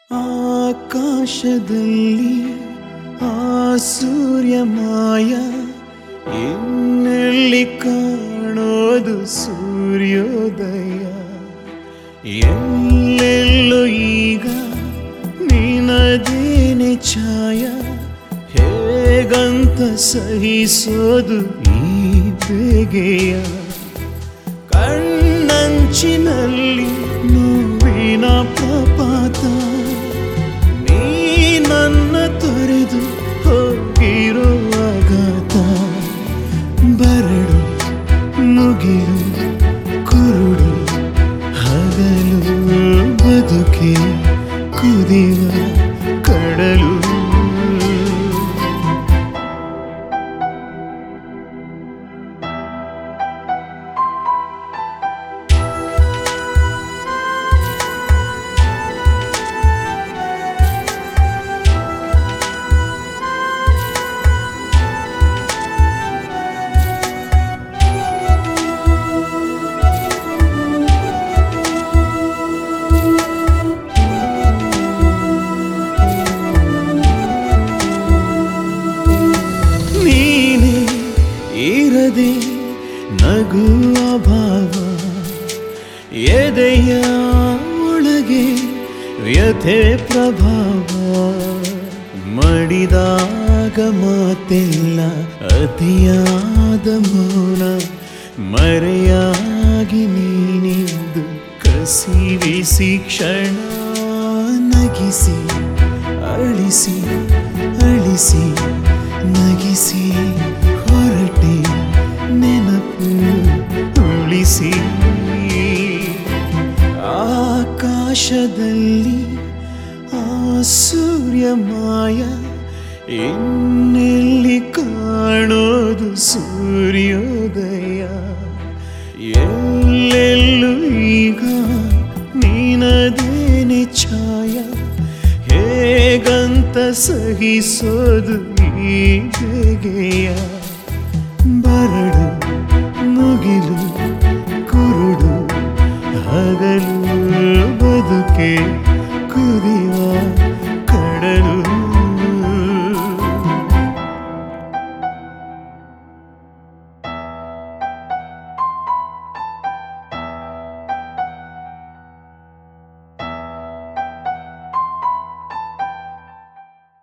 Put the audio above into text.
ಆಕಾಶದಲ್ಲಿ ಆ ಸೂರ್ಯ ಮಾಯ ಇನ್ನೆಲ್ಲಿ ಕಾಣೋದು ಸೂರ್ಯೋದಯ ಎಲ್ಲೆಲ್ಲೋ ಈಗ ನಿನದೇನೆ ಛಾಯ ಹೇಗಂತ ಸಹಿಸೋದು ಈ ಬೇಗೆಯ ಕಣ್ಣಂಚಿನಲ್ಲಿ ನೋವಿನ ಪ್ರಪಾತ ನೀ ನನ್ನ ತೊರೆದು ಹೋಗಿರೋ ಆಘಾತ ಬರಡು ಮುಗಿಲು ಕುರುಡು ಹಗಲು ಬದುಕೆ ಕುದಿವ ಕಡಲು ನೀನೆ ಇರದೆ ನಗುವ ಭಾವ ಎದೆಯ ಒಳಗೆ ವ್ಯಥೆ ಪ್ರಭಾವ ಮಡಿದಾಗ ಮಾತೆಲ್ಲ ಅತಿಯಾದ ಮೌನ ಮರೆಯಾಗಿ ನೀನಿಂದು ಕಸಿವಿಸಿ ಕ್ಷಣ ನಗಿಸಿ ಅಳಿಸಿ ಅಳಿಸಿ ನಗಿಸಿ ಹೊರಟೆ ನೆನಪು ಉಳಿಸಿ ಆಕಾಶದಲ್ಲಿ ಆ ಸೂರ್ಯ ಮಾಯ ಇನ್ನೆಲ್ಲಿ ಕಾಣೋದು ಸೂರ್ಯೋದಯ ಎಲ್ಲೆಲ್ಲೂ ಈಗ ನೀನದೇನೆ ಛಾಯ ಹೇಗಂತ ಸಹಿಸೋದು ಈ ಬೇಗೆಯ